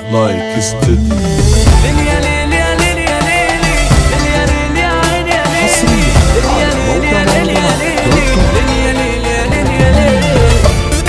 لايك استوديو ليل يا ليل يا ليل يا ليل ليل يا ليل يا عين يا ليل حصرياً ليل يا على ليل يا ليل يا موقع ليل ليل يا ليل يا ليل يا ليل يا ليل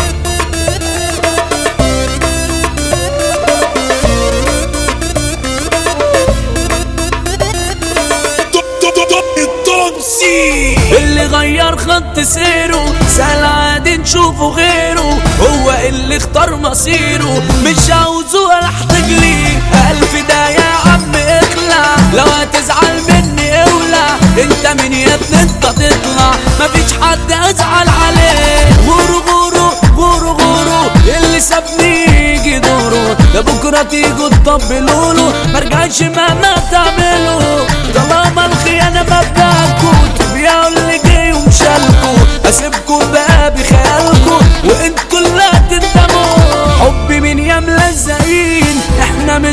اللي غير خط سيره سهل عادي نشوفه غيره هو اللي اختار مصيره مش عاوزه ولا احتاج ليه الف ده يا عم اخلع لو هتزعل مني اولع انت من يا ابني انت تطلع مفيش حد ازعل عليه غورو غورو غورو غورو اللي سابني يجي دوره ده بكره تيجوا تطبلوا له مرجعش مهما تعملوا طالما الخيانه مبدأكوا تبيعوا اللي جاي ومشالكوا اسيبكوا بقى بخيالكوا وانتوا اللي هتندموا حبي مين يا ملزقين احنا مش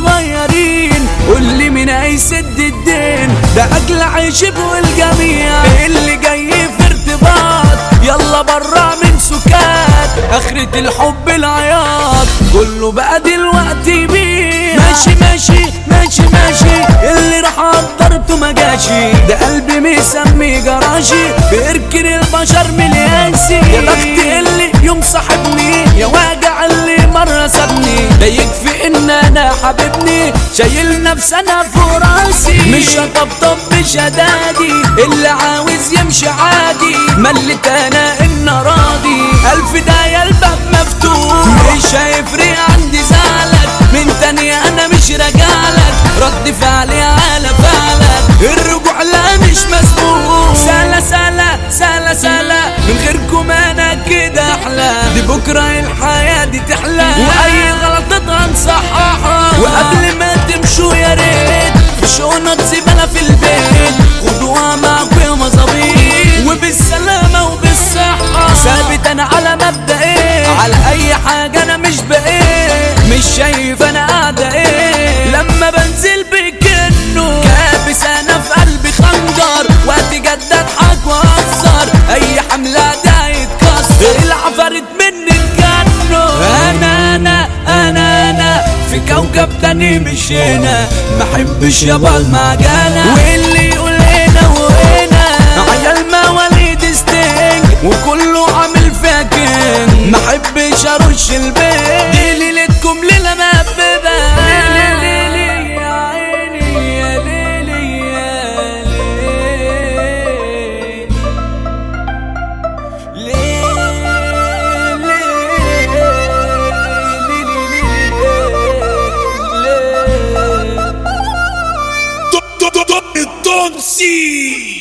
صغيرين واللي مين هيسد الدين ده اجل عيش والجميع اللي جاي في ارتباط يلا برا من سكات اخرة الحب العياط كله بقى دلوقتي بيه ماشي ماشي ماشي ماشي اللي راح قدرته ما جاشي ده قلبي مسمي جراشي بيركن البشر من الياسي يا بختي اللي يوم صاحبني يا واجع اللي مرة سابني ده يكفي ان انا حبيبني شايل نفسي انا فوق راسي مش هطبطب بشدادي اللي عاوز يمشي عادي ملت انا ان راضي الف ده يا الباب مفتوح مش هيفرق عندي زعلك من تاني انا مش راجعلك رد فعلي على فعلك الرجوع لا مش مسموح سهلة سهلة سهلة سهلة من غيركم انا كده احلى دي بكرة الحياة دي تحلى واي غلطات هنصححها وقبل ما تمشوا يا ريت في شنط زبالة في البيت خدوها معاكم يا مظابيط وبالسلامة وبالصحة ثابت انا على مبدئي على اي حاجة انا مش بقيت مش شايف انا قاعدة ايه لما بنزل بكنه كابس انا في قلبي خنجر وقت جد اضحك واهزر اي حملة ده يتكسر العفرت مني الجنة انا انا انا انا في كوكب تاني مش هنا محبش يابا المعجنة واللي يقول هنا وهنا عيال مواليد ستينج وكله عامل فيها كينج محبش ارش البيت دي ليلتكم ليلة مهببة ليلي ليلي يا عيني يا ليلي يا ليلي ليلي Don't see.